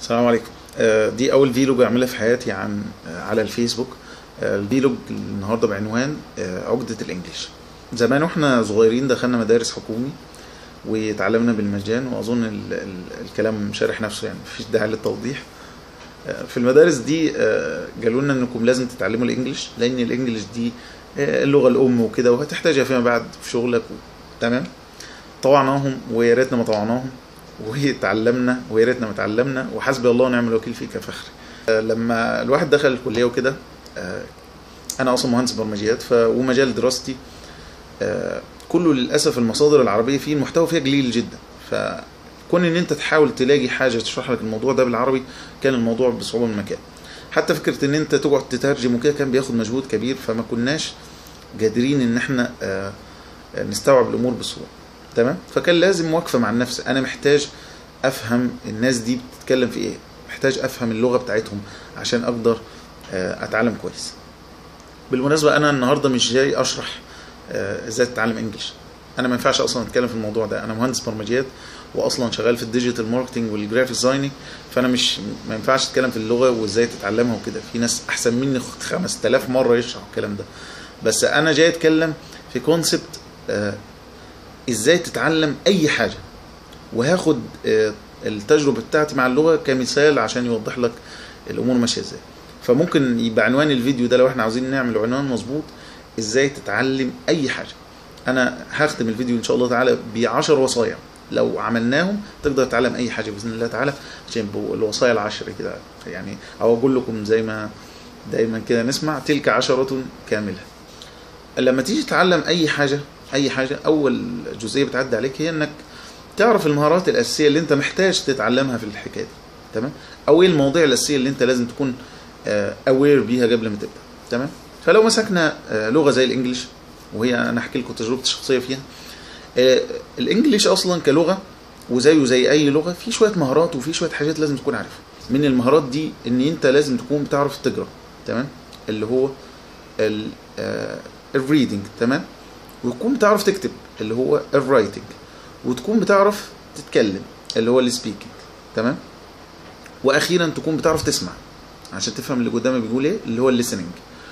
السلام عليكم آه، دي اول فيلوج اعملها في حياتي عن آه، على الفيسبوك آه، الفيلوج النهارده بعنوان آه، عقدة الانجليش زمان واحنا صغيرين دخلنا مدارس حكومي واتعلمنا بالمجان واظن ال- ال- الكلام شارح نفسه يعني مفيش داعي للتوضيح آه، في المدارس دي آه، قالوا لنا انكم لازم تتعلموا الانجليش لان الانجليش دي آه، اللغه الام وكده وهتحتاجها فيما بعد في شغلك و... تمام طوعناهم ويا ريتنا ما طوعناهم واتعلمنا ويا ريتنا ما اتعلمنا وحسبي الله ونعم الوكيل فيك يا فخري آه، لما الواحد دخل الكليه وكده آه، انا اصلا مهندس برمجيات ف... ومجال دراستي آه، كله للاسف المصادر العربيه فيه المحتوى فيها قليل جدا فكون ان انت تحاول تلاقي حاجه تشرح لك الموضوع ده بالعربي كان الموضوع بصعوبه من مكان حتى فكره ان انت تقعد تترجم وكده كان بياخد مجهود كبير فما كناش قادرين ان احنا آه، نستوعب الامور بسهوله تمام فكان لازم واقفه مع النفس انا محتاج افهم الناس دي بتتكلم في ايه محتاج افهم اللغه بتاعتهم عشان اقدر آه، اتعلم كويس بالمناسبه انا النهارده مش جاي اشرح آه، ازاي تتعلم انجلش انا ما ينفعش اصلا اتكلم في الموضوع ده انا مهندس برمجيات واصلا شغال في الديجيتال ماركتنج والجرافيك ديزايننج فانا مش ما ينفعش اتكلم في اللغه وازاي تتعلمها وكده في ناس احسن مني 5000 مره يشرحوا الكلام ده بس انا جاي اتكلم في كونسبت ازاي تتعلم اي حاجه وهاخد آه، التجربه بتاعتي مع اللغه كمثال عشان يوضح لك الامور ماشيه ازاي فممكن يبقى عنوان الفيديو ده لو احنا عاوزين نعمل عنوان مظبوط ازاي تتعلم اي حاجه انا هختم الفيديو ان شاء الله تعالى ب 10 وصايا لو عملناهم تقدر تتعلم اي حاجه باذن الله تعالى عشان يبقوا الوصايا العشر كده يعني او اقول لكم زي ما دايما كده نسمع تلك عشرة كاملة لما تيجي تتعلم اي حاجه اي حاجه اول جزئيه بتعدي عليك هي انك تعرف المهارات الاساسيه اللي انت محتاج تتعلمها في الحكايه دي تمام او ايه المواضيع الاساسيه اللي انت لازم تكون اوير بيها قبل ما تبدا تمام فلو مسكنا آه، لغه زي الانجليش وهي انا احكي لكم تجربتي الشخصيه فيها آه، الانجليش اصلا كلغه وزيه زي اي لغه في شويه مهارات وفي شويه حاجات لازم تكون عارفها من المهارات دي ان انت لازم تكون بتعرف تقرا تمام اللي هو الريدنج تمام وتكون بتعرف تكتب اللي هو الرايتنج وتكون بتعرف تتكلم اللي هو السبيكنج تمام واخيرا تكون بتعرف تسمع عشان تفهم اللي قدامك بيقول ايه اللي هو الليسننج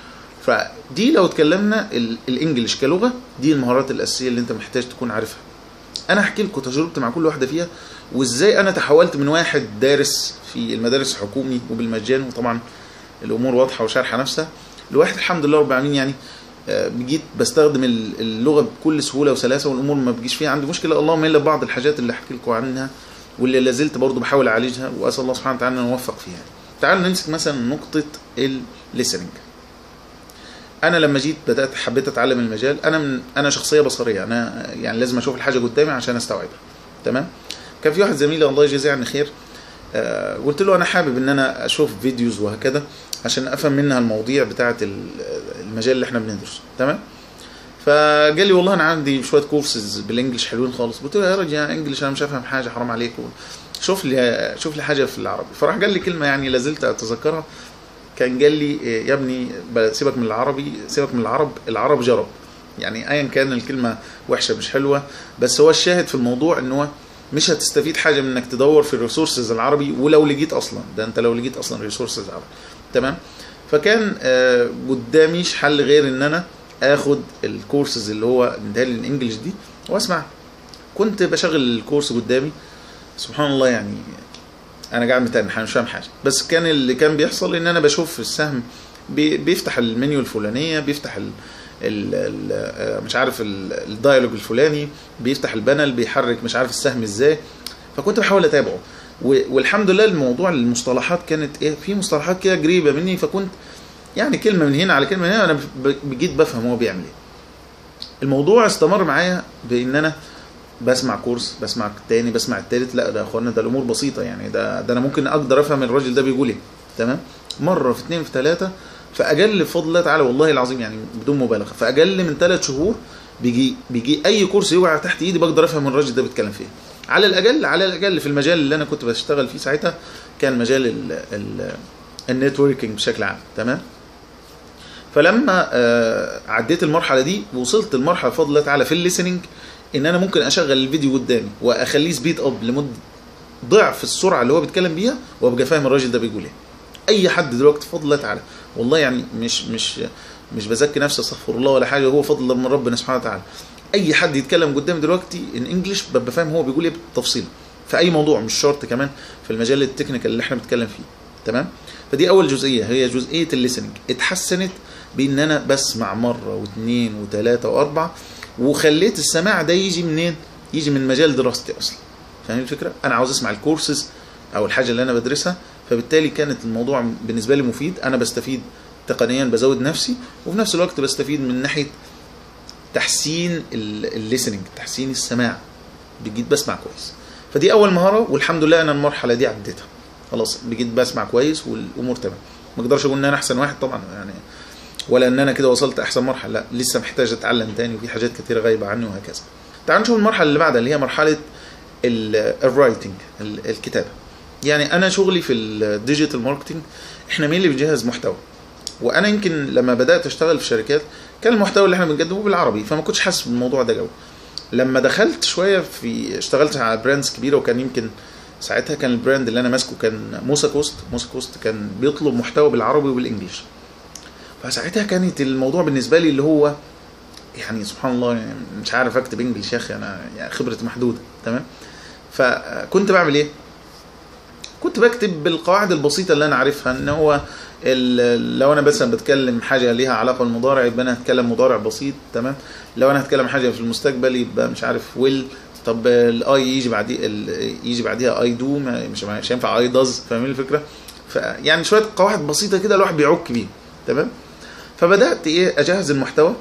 فدي لو اتكلمنا ال- الانجليش كلغه دي المهارات الاساسيه اللي انت محتاج تكون عارفها انا احكي لكم تجربتي مع كل واحده فيها وازاي انا تحولت من واحد دارس في المدارس الحكومي وبالمجان وطبعا الامور واضحه وشارحه نفسها لواحد الحمد لله رب العالمين يعني آه، بجيت بستخدم ال- اللغه بكل سهوله وسلاسه والامور ما بيجيش فيها عندي مشكله اللهم الا بعض الحاجات اللي احكي لكم عنها واللي لازلت برضه بحاول اعالجها واسال الله سبحانه وتعالى ان نوفق فيها تعالوا نمسك مثلا نقطه الليسننج انا لما جيت بدات حبيت اتعلم المجال انا من انا شخصيه بصريه انا يعني لازم اشوف الحاجه قدامي عشان استوعبها تمام كان في واحد زميلي الله يجزيه عني خير آه قلت له انا حابب ان انا اشوف فيديوز وهكذا عشان افهم منها المواضيع بتاعه ال- المجال اللي احنا بندرسه تمام فقال لي والله انا عندي شويه كورسز بالانجلش حلوين خالص قلت له يا راجل يا انجلش انا مش هفهم حاجه حرام عليك شوف لي شوف لي حاجه في العربي فراح قال لي كلمه يعني لازلت اتذكرها كان قال لي إيه، يا ابني ب- سيبك من العربي سيبك من العرب العرب جرب يعني ايا كان الكلمه وحشه مش حلوه بس هو الشاهد في الموضوع ان هو مش هتستفيد حاجه من انك تدور في الريسورسز العربي ولو لقيت اصلا ده انت لو لقيت اصلا ريسورسز عربي تمام فكان آه، قداميش حل غير ان انا اخد الكورسز اللي هو مديها الانجليش دي واسمع كنت بشغل الكورس قدامي سبحان الله يعني انا قاعد متنح انا مش فاهم حاجه بس كان اللي كان بيحصل ان انا بشوف السهم بي- بيفتح المنيو الفلانيه بيفتح ال ال ال مش عارف ال- الدايلوج الفلاني بيفتح البانل بيحرك مش عارف السهم ازاي فكنت بحاول اتابعه و- والحمد لله الموضوع المصطلحات كانت ايه في مصطلحات كده قريبه مني فكنت يعني كلمه من هنا على كلمه من هنا انا ب- جيت بفهم هو بيعمل ايه الموضوع استمر معايا بان انا بسمع كورس بسمع التاني بسمع التالت لا ده يا اخوانا ده الامور بسيطه يعني ده ده انا ممكن اقدر افهم الراجل ده بيقول ايه تمام مره في اتنين في ثلاثه فاجل بفضل الله تعالى والله العظيم يعني بدون مبالغه فاجل من ثلاث شهور بيجي بيجي اي كورس يوقع تحت ايدي بقدر افهم الراجل ده بيتكلم فيه على الاقل على الاقل في المجال اللي انا كنت بشتغل فيه ساعتها كان مجال ال ال النتوركينج بشكل عام تمام فلما آه، عديت المرحله دي وصلت المرحله بفضل الله تعالى في الليسننج ان انا ممكن اشغل الفيديو قدامي واخليه سبيد اب لمده ضعف السرعه اللي هو بيتكلم بيها وابقى فاهم الراجل ده بيقول ايه اي حد دلوقتي بفضل الله تعالى والله يعني مش مش مش بزكي نفسي استغفر الله ولا حاجه هو فضل من ربنا سبحانه وتعالى اي حد يتكلم قدامي دلوقتي ان انجلش ببقى فاهم هو بيقول ايه بالتفصيل في اي موضوع مش شرط كمان في المجال التكنيكال اللي احنا بنتكلم فيه تمام فدي اول جزئيه هي جزئيه الليسننج اتحسنت بان انا بسمع مره واثنين وثلاثه واربعه وخليت السماع ده يجي منين يجي من مجال دراستي اصلا فاهم الفكره انا عاوز اسمع الكورسز او الحاجه اللي انا بدرسها فبالتالي كانت الموضوع بالنسبه لي مفيد انا بستفيد تقنيا بزود نفسي وفي نفس الوقت بستفيد من ناحيه تحسين الليسننج تحسين السماع بجيت بسمع كويس فدي اول مهاره والحمد لله انا المرحله دي عديتها خلاص بجيت بسمع كويس والامور تمام ما اقدرش اقول ان انا احسن واحد طبعا يعني ولا ان انا كده وصلت احسن مرحله لا لسه محتاج اتعلم تاني وفي حاجات كتيره غايبه عني وهكذا تعال نشوف المرحله اللي بعدها اللي هي مرحله الرايتنج الكتابه يعني انا شغلي في الديجيتال ماركتنج احنا مين اللي بنجهز محتوى وانا يمكن لما بدات اشتغل في شركات كان المحتوى اللي احنا بنقدمه بالعربي فما كنتش حاسس بالموضوع ده جو لما دخلت شويه في اشتغلت على براندز كبيره وكان يمكن ساعتها كان البراند اللي انا ماسكه كان موسى كوست موسى كوست كان بيطلب محتوى بالعربي وبالانجلش فساعتها كانت الموضوع بالنسبه لي اللي هو يعني سبحان الله يعني مش عارف اكتب انجلش يا اخي انا يعني خبرتي محدوده تمام فكنت بعمل ايه كنت بكتب بالقواعد البسيطه اللي انا عارفها ان هو لو انا مثلا بتكلم حاجه ليها علاقه بالمضارع يبقى انا هتكلم مضارع بسيط تمام لو انا هتكلم حاجه في المستقبل يبقى مش عارف ويل طب الاي يجي بعديه يجي بعديها اي دو مش مش هينفع اي داز فاهمين الفكره فيعني شويه قواعد بسيطه كده الواحد بيعك بيها تمام فبدات ايه اجهز المحتوى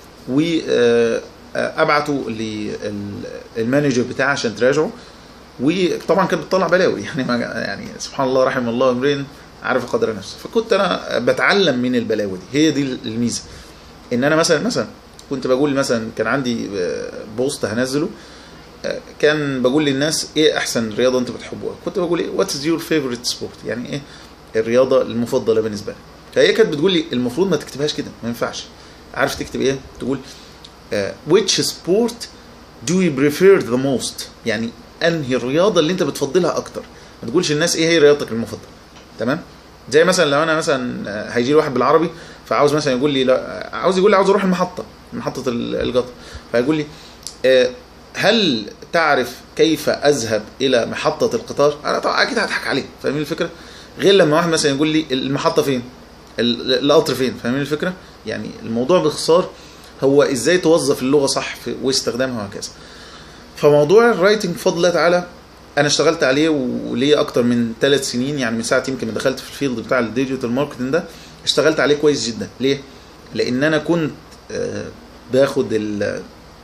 وابعته للمانجر بتاعي عشان تراجعه وطبعا كانت بتطلع بلاوي يعني ما يعني سبحان الله رحم الله امرئ عارف قدر نفسه فكنت انا بتعلم من البلاوي دي هي دي الميزه ان انا مثلا مثلا كنت بقول مثلا كان عندي بوست هنزله كان بقول للناس ايه احسن رياضه انتوا بتحبوها كنت بقول ايه وات از يور فيفورت سبورت يعني ايه الرياضه المفضله بالنسبه لي فهي كانت بتقول لي المفروض ما تكتبهاش كده ما ينفعش عارف تكتب ايه تقول uh, which sport do you prefer the most يعني انهي الرياضه اللي انت بتفضلها اكتر ما تقولش الناس ايه هي رياضتك المفضله تمام زي مثلا لو انا مثلا هيجي لي واحد بالعربي فعاوز مثلا يقول لي لا عاوز يقول لي عاوز اروح المحطه محطه القطر فيقول لي uh, هل تعرف كيف اذهب الى محطه القطار انا طبعا اكيد هضحك عليه فاهمين الفكره غير لما واحد مثلا يقول لي المحطه فين القطر فين فاهمين الفكره يعني الموضوع باختصار هو ازاي توظف اللغه صح في واستخدامها وهكذا فموضوع الرايتنج بفضل الله تعالى انا اشتغلت عليه وليه اكتر من ثلاث سنين يعني من ساعه يمكن ما دخلت في الفيلد بتاع الديجيتال ماركتنج ده اشتغلت عليه كويس جدا ليه لان انا كنت باخد ال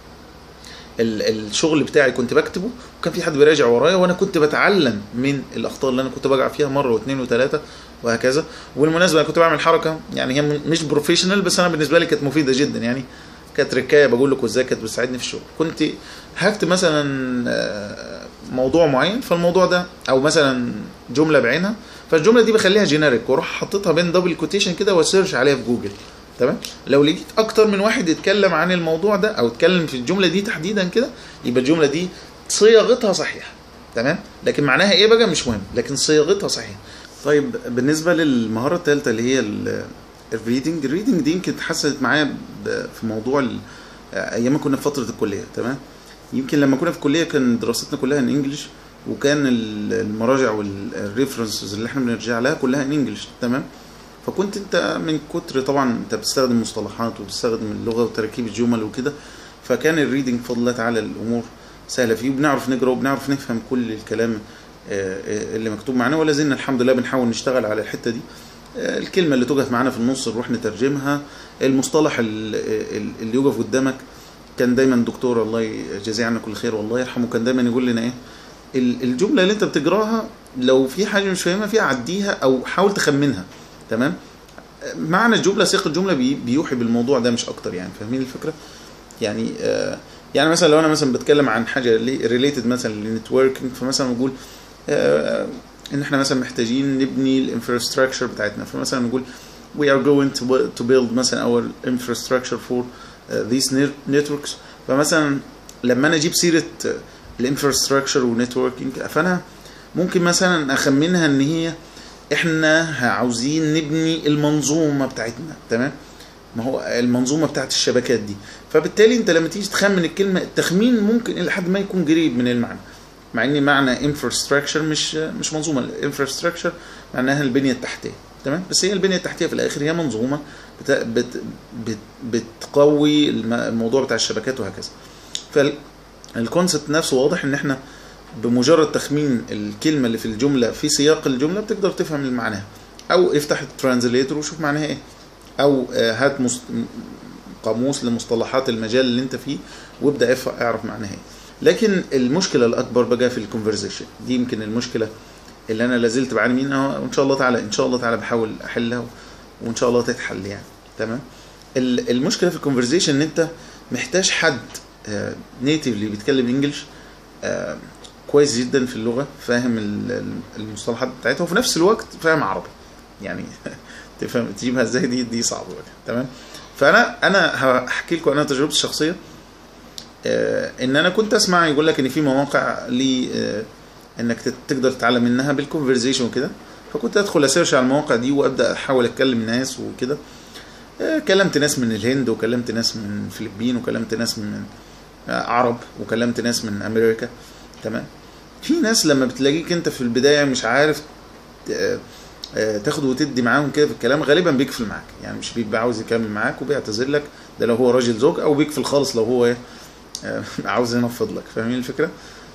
الشغل بتاعي كنت بكتبه وكان في حد بيراجع ورايا وانا كنت بتعلم من الاخطاء اللي انا كنت بقع فيها مره واثنين وثلاثه وهكذا وبالمناسبه انا كنت بعمل حركه يعني هي مش بروفيشنال بس انا بالنسبه لي كانت مفيده جدا يعني كانت ركايه بقول لكم ازاي كانت بتساعدني في الشغل كنت هكتب مثلا موضوع معين فالموضوع ده او مثلا جمله بعينها فالجمله دي بخليها جينيريك واروح حاططها بين دبل كوتيشن كده واسيرش عليها في جوجل تمام لو لقيت اكتر من واحد يتكلم عن الموضوع ده او اتكلم في الجمله دي تحديدا كده يبقى الجمله دي صياغتها صحيحه تمام لكن معناها ايه بقى مش مهم لكن صياغتها صحيحه طيب بالنسبه للمهاره الثالثه اللي هي الريدنج الريدنج دي يمكن اتحسنت معايا في موضوع ايام ما كنا في فتره الكليه تمام يمكن لما كنا في الكليه كان دراستنا كلها ان انجلش وكان المراجع والريفرنسز اللي احنا بنرجع لها كلها ان انجلش تمام فكنت انت من كتر طبعا انت بتستخدم مصطلحات وبتستخدم اللغه وتركيب الجمل وكده فكان الريدنج بفضل الله تعالى الامور سهله فيه وبنعرف نقرا وبنعرف نفهم كل الكلام اللي مكتوب معانا ولا زلنا الحمد لله بنحاول نشتغل على الحته دي الكلمه اللي توقف معانا في النص نروح نترجمها المصطلح اللي يوقف قدامك كان دايما دكتور الله يجازيه عنا كل خير والله يرحمه كان دايما يقول لنا ايه الجمله اللي انت بتقراها لو في حاجه مش فاهمها فيها عديها او حاول تخمنها تمام معنى الجمله سياق الجمله بيوحي بالموضوع ده مش اكتر يعني فاهمين الفكره يعني آه يعني مثلا لو انا مثلا بتكلم عن حاجه ريليتد مثلا للنتوركينج فمثلا بقول آه ان احنا مثلا محتاجين نبني الانفراستراكشر بتاعتنا فمثلا نقول we are going to, to build مثلا our infrastructure for uh, these networks فمثلا لما انا اجيب سيره الانفراستراكشر والنتوركينج فانا ممكن مثلا اخمنها ان هي احنا عاوزين نبني المنظومه بتاعتنا تمام ما هو المنظومه بتاعت الشبكات دي فبالتالي انت لما تيجي تخمن الكلمه التخمين ممكن الى حد ما يكون قريب من المعنى مع ان معنى انفراستراكشر مش مش منظومه الانفراستراكشر معناها البنيه التحتيه تمام بس هي البنيه التحتيه في الاخر هي منظومه بت بت بت بتقوي الم- الموضوع بتاع الشبكات وهكذا فالكونسبت نفسه واضح ان احنا بمجرد تخمين الكلمه اللي في الجمله في سياق الجمله بتقدر تفهم معناها او افتح الترانزليتور وشوف معناها ايه او آه، هات مست... قاموس لمصطلحات المجال اللي انت فيه وابدا اف- اعرف معناها ايه لكن المشكله الاكبر بقى في الكونفرزيشن دي يمكن المشكله اللي انا لازلت بعاني منها وان شاء الله تعالى ان شاء الله تعالى بحاول احلها و- وان شاء الله تتحل يعني تمام ال- المشكله في الكونفرزيشن ان انت محتاج حد نيتيفلي بيتكلم انجلش كويس جدا في اللغه فاهم ال- ال- المصطلحات بتاعتها وفي نفس الوقت فاهم عربي يعني تفهم تجيبها ازاي دي دي صعبه بقى. تمام فانا انا هحكي لكم انا تجربتي الشخصيه آه، ان انا كنت اسمع يقول لك ان في مواقع ل آه، انك تت- تقدر تتعلم منها بالكونفرزيشن وكده فكنت ادخل اسيرش على المواقع دي وابدا احاول اتكلم ناس وكده آه، كلمت ناس من الهند وكلمت ناس من الفلبين وكلمت ناس من آه، عرب وكلمت ناس من امريكا تمام في ناس لما بتلاقيك انت في البدايه مش عارف آه، آه، تاخد وتدي معاهم كده في الكلام غالبا بيقفل معاك يعني مش بيبقى عاوز يكمل معاك وبيعتذر لك ده لو هو راجل زوج او بيقفل خالص لو هو ايه آه، عاوز ينفض لك فاهمين الفكره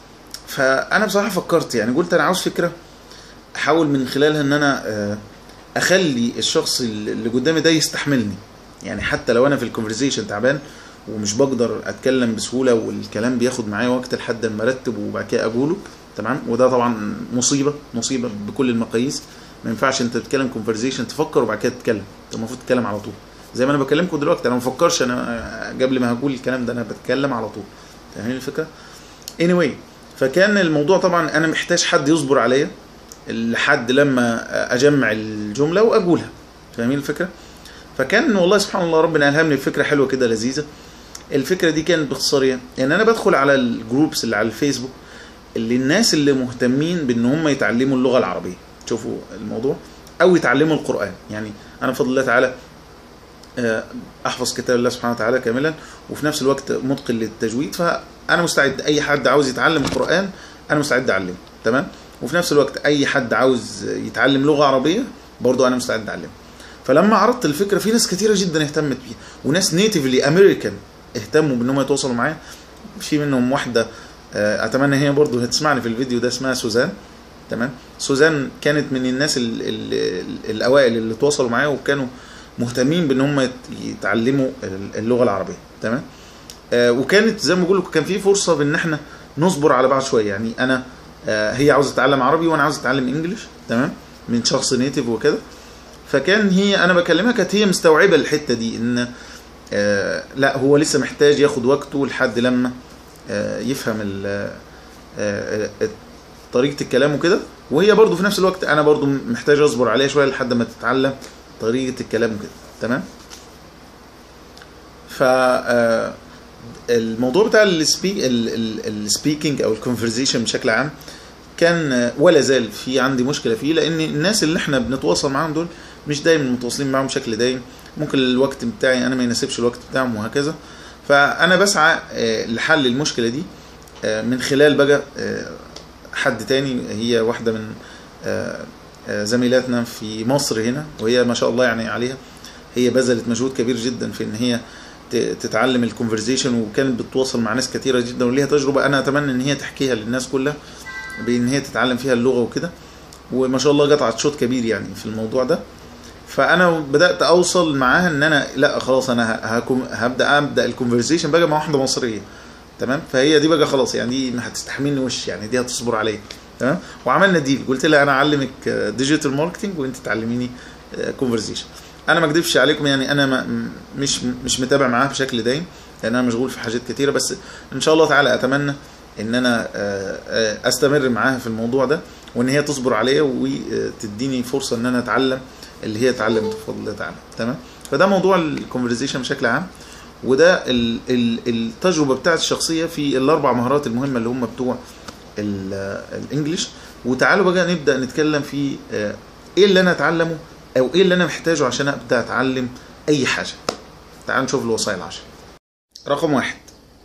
فانا بصراحه فكرت يعني قلت انا عاوز فكره احاول من خلالها ان انا آه، اخلي الشخص اللي قدامي ده يستحملني يعني حتى لو انا في الكونفرزيشن تعبان ومش بقدر اتكلم بسهوله والكلام بياخد معايا وقت لحد ما ارتب وبعد كده اقوله تمام وده طبعا مصيبه مصيبه بكل المقاييس ما ينفعش انت تتكلم كونفرزيشن تفكر وبعد كده تتكلم انت المفروض تتكلم على طول زي ما انا بكلمكم دلوقتي انا ما بفكرش انا قبل ما هقول الكلام ده انا بتكلم على طول فاهمين الفكره anyway فكان الموضوع طبعا انا محتاج حد يصبر عليا لحد لما اجمع الجمله واقولها فاهمين الفكره فكان والله سبحان الله ربنا الهمني بفكره حلوه كده لذيذه الفكره دي كانت باختصار يعني ان انا بدخل على الجروبس اللي على الفيسبوك اللي الناس اللي مهتمين بان هم يتعلموا اللغه العربيه شوفوا الموضوع او يتعلموا القران يعني انا بفضل الله تعالى آه، احفظ كتاب الله سبحانه وتعالى كاملا وفي نفس الوقت متقن للتجويد فانا مستعد اي حد عاوز يتعلم القران انا مستعد اعلمه تمام وفي نفس الوقت اي حد عاوز يتعلم لغه عربيه برضه انا مستعد اعلمه فلما عرضت الفكره في ناس كتيره جدا اهتمت بيها وناس نيتيفلي امريكان اهتموا بان هم يتواصلوا معايا في منهم واحده آه، اتمنى هي برضه هتسمعني في الفيديو ده اسمها سوزان تمام سوزان كانت من الناس ال ال ال الاوائل اللي تواصلوا معايا وكانوا مهتمين بان هم يت- يتعلموا اللغه العربيه تمام آه، وكانت زي ما بقول لكم كان في فرصه بان احنا نصبر على بعض شويه يعني انا آه، هي عاوزه تتعلم عربي وانا عاوز اتعلم انجليش تمام من شخص نيتيف وكده فكان هي انا بكلمها كانت هي مستوعبه الحته دي ان آه، لا هو لسه محتاج ياخد وقته لحد لما آه، يفهم ال- آه، آه، طريقه الكلام وكده وهي برضو في نفس الوقت انا برضو محتاج اصبر عليها شويه لحد ما تتعلم طريقه الكلام وكده تمام ف آه، الموضوع بتاع السبيك السبيكينج او الكونفرزيشن بشكل عام كان آه، ولا زال في عندي مشكله فيه لان الناس اللي احنا بنتواصل معاهم دول مش دايما متواصلين معاهم بشكل دايم ممكن الوقت بتاعي انا ما يناسبش الوقت بتاعهم وهكذا فانا بسعى آه، لحل المشكله دي آه، من خلال بقى آه، حد تاني هي واحده من آه، آه، زميلاتنا في مصر هنا وهي ما شاء الله يعني عليها هي بذلت مجهود كبير جدا في ان هي ت- تتعلم الكونفرزيشن وكانت بتتواصل مع ناس كتيره جدا وليها تجربه انا اتمنى ان هي تحكيها للناس كلها بان هي تتعلم فيها اللغه وكده وما شاء الله قطعت شوط كبير يعني في الموضوع ده فانا بدات اوصل معاها ان انا لا خلاص انا ه- هكم هبدا ابدا الكونفرزيشن بقى مع واحده مصريه تمام فهي دي بقى خلاص يعني دي ما هتستحملني وش يعني دي هتصبر عليا تمام وعملنا ديل قلت لها انا اعلمك ديجيتال ماركتنج وانت تعلميني كونفرزيشن انا ما اكذبش عليكم يعني انا ما م- مش مش متابع معاها بشكل دايم لان انا مشغول في حاجات كتيره بس ان شاء الله تعالى اتمنى ان انا آه، آه، استمر معاها في الموضوع ده وان هي تصبر عليا وتديني فرصه ان انا اتعلم اللي هي اتعلمت بفضل الله تعالى تمام فده موضوع الكونفرزيشن بشكل عام وده ال- ال- التجربه بتاعت الشخصيه في الاربع مهارات المهمه اللي هم بتوع ال- الانجليش وتعالوا بقى نبدا نتكلم في آه، ايه اللي انا اتعلمه او ايه اللي انا محتاجه عشان ابدا اتعلم اي حاجه تعالوا نشوف الوصايا العشر رقم واحد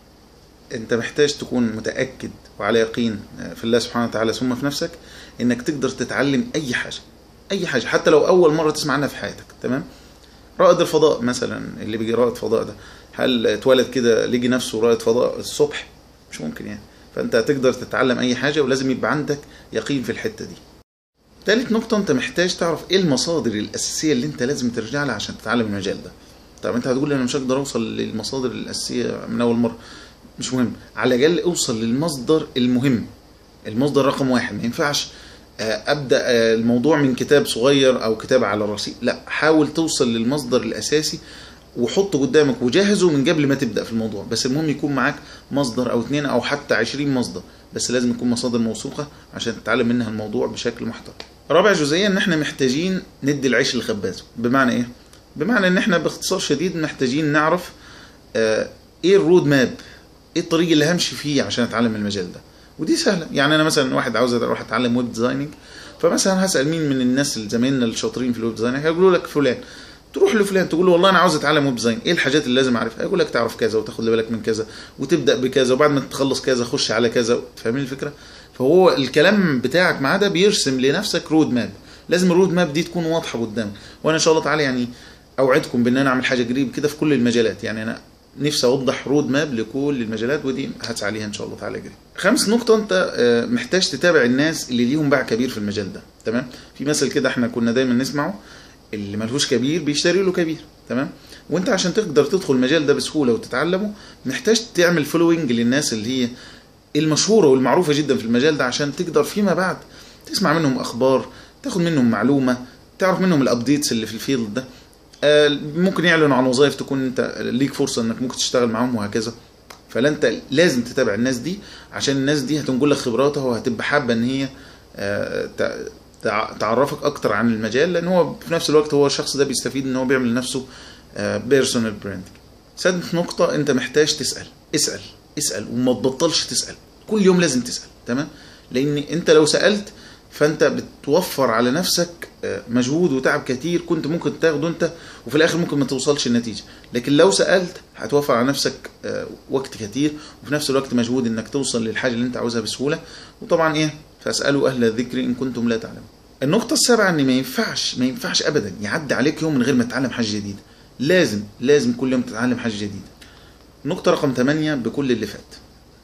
انت محتاج تكون متاكد وعلى يقين في الله سبحانه وتعالى ثم في نفسك انك تقدر تتعلم اي حاجه اي حاجه حتى لو اول مره تسمع عنها في حياتك تمام رائد الفضاء مثلا اللي بيجي رائد فضاء ده هل اتولد كده لقي نفسه رائد فضاء الصبح مش ممكن يعني فانت هتقدر تتعلم اي حاجه ولازم يبقى عندك يقين في الحته دي تالت نقطة أنت محتاج تعرف إيه المصادر الأساسية اللي أنت لازم ترجع لها عشان تتعلم المجال ده. طب أنت هتقول لي أنا مش هقدر أوصل للمصادر الأساسية من أول مرة. مش مهم، على الأقل أوصل للمصدر المهم. المصدر رقم واحد، ما ينفعش آه، أبدأ آه، الموضوع من كتاب صغير أو كتاب على الرصيف، لا حاول توصل للمصدر الأساسي وحطه قدامك وجهزه من قبل ما تبدأ في الموضوع، بس المهم يكون معاك مصدر أو اتنين أو حتى عشرين مصدر. بس لازم يكون مصادر موثوقة عشان تتعلم منها الموضوع بشكل محترم. رابع جزئية ان احنا محتاجين ندي العيش لخبازه، بمعنى ايه؟ بمعنى ان احنا باختصار شديد محتاجين نعرف آه ايه الرود ماب؟ ايه الطريق اللي همشي فيه عشان اتعلم المجال ده؟ ودي سهلة، يعني انا مثلا واحد عاوز اروح اتعلم ويب ديزايننج فمثلا هسأل مين من الناس اللي زمايلنا الشاطرين في الويب ديزايننج هيقولوا لك فلان تروح لفلان تقول له والله انا عاوز اتعلم ويب ديزاين ايه الحاجات اللي لازم اعرفها يقول لك تعرف كذا وتاخد بالك من كذا وتبدا بكذا وبعد ما تخلص كذا خش على كذا فاهمين الفكره فهو الكلام بتاعك معاه ده بيرسم لنفسك رود ماب لازم الرود ماب دي تكون واضحه قدامك وانا ان شاء الله تعالى يعني اوعدكم بان انا اعمل حاجه قريب كده في كل المجالات يعني انا نفسي اوضح رود ماب لكل المجالات ودي هسعى عليها ان شاء الله تعالى قريب خامس نقطه انت آه، محتاج تتابع الناس اللي ليهم باع كبير في المجال ده تمام في مثل كده احنا كنا دايما نسمعه اللي ملهوش كبير بيشتري له كبير تمام وانت عشان تقدر تدخل المجال ده بسهوله وتتعلمه محتاج تعمل فولوينج للناس اللي هي المشهوره والمعروفه جدا في المجال ده عشان تقدر فيما بعد تسمع منهم اخبار تاخد منهم معلومه تعرف منهم الابديتس اللي في الفيلد ده آه، ممكن يعلنوا عن وظائف تكون انت ليك فرصه انك ممكن تشتغل معاهم وهكذا فلا انت لازم تتابع الناس دي عشان الناس دي هتنقل لك خبراتها وهتبقى حابه ان هي آه، تع- تع- تعرفك اكتر عن المجال لان هو في نفس الوقت هو الشخص ده بيستفيد ان هو بيعمل لنفسه بيرسونال براندنج سادس نقطة أنت محتاج تسأل اسأل اسأل وما تبطلش تسأل كل يوم لازم تسأل تمام لأن أنت لو سألت فأنت بتوفر على نفسك آه، مجهود وتعب كتير كنت ممكن تاخده أنت وفي الآخر ممكن ما توصلش النتيجة لكن لو سألت هتوفر على نفسك آه، وقت كتير وفي نفس الوقت مجهود إنك توصل للحاجة اللي أنت عاوزها بسهولة وطبعا إيه فاسألوا أهل الذكر إن كنتم لا تعلمون النقطة السابعة إن ما ينفعش ما ينفعش أبدا يعدي عليك يوم من غير ما تتعلم حاجة جديدة لازم لازم كل يوم تتعلم حاجة جديدة نقطة رقم 8 بكل اللي فات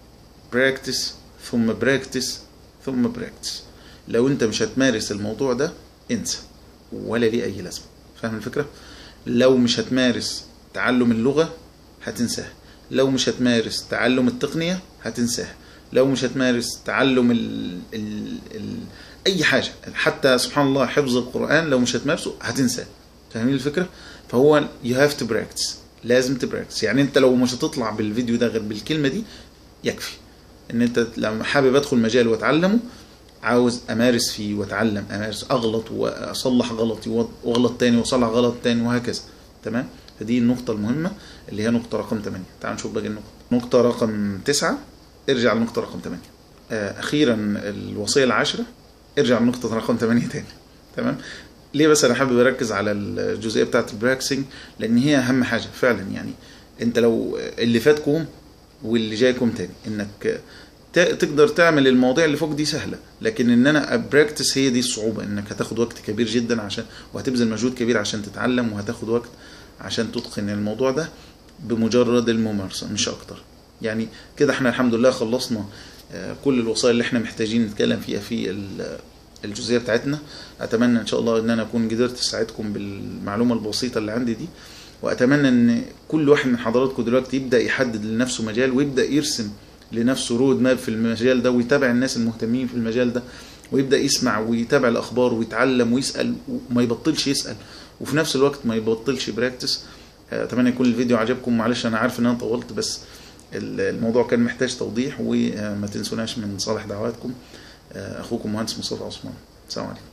براكتس ثم براكتس ثم براكتس لو انت مش هتمارس الموضوع ده انسى ولا ليه اي لازمة فاهم الفكرة لو مش هتمارس تعلم اللغة هتنساها لو مش هتمارس تعلم التقنية هتنساها لو مش هتمارس تعلم ال ال ال اي حاجة حتى سبحان الله حفظ القرآن لو مش هتمارسه هتنساه فاهمين الفكرة فهو you have to practice لازم تبراكتس يعني انت لو مش هتطلع بالفيديو ده غير بالكلمة دي يكفي ان انت لما حابب ادخل مجال واتعلمه عاوز امارس فيه واتعلم امارس اغلط واصلح غلطي واغلط تاني واصلح غلط تاني وهكذا تمام فدي النقطة المهمة اللي هي نقطة رقم 8 تعال نشوف باقي النقط نقطة رقم 9 ارجع لنقطة رقم 8 آه، اخيرا الوصية العاشرة ارجع لنقطة رقم 8 تاني تمام ليه بس انا حابب اركز على الجزئيه بتاعت البراكسنج لان هي اهم حاجه فعلا يعني انت لو اللي فات كوم واللي جاي كوم تاني انك ت- تقدر تعمل المواضيع اللي فوق دي سهله لكن ان انا ابراكتس هي دي الصعوبه انك هتاخد وقت كبير جدا عشان وهتبذل مجهود كبير عشان تتعلم وهتاخد وقت عشان تتقن الموضوع ده بمجرد الممارسه مش اكتر يعني كده احنا الحمد لله خلصنا آه، كل الوصايا اللي احنا محتاجين نتكلم فيها في ال- الجزئيه بتاعتنا اتمنى ان شاء الله ان انا اكون قدرت اساعدكم بالمعلومه البسيطه اللي عندي دي واتمنى ان كل واحد من حضراتكم دلوقتي يبدا يحدد لنفسه مجال ويبدا يرسم لنفسه رود ماب في المجال ده ويتابع الناس المهتمين في المجال ده ويبدا يسمع ويتابع الاخبار ويتعلم ويسال وما يبطلش يسال وفي نفس الوقت ما يبطلش براكتس اتمنى يكون الفيديو عجبكم معلش انا عارف ان انا طولت بس الموضوع كان محتاج توضيح وما تنسوناش من صالح دعواتكم اخوكم مهندس مصطفى عثمان السلام عليكم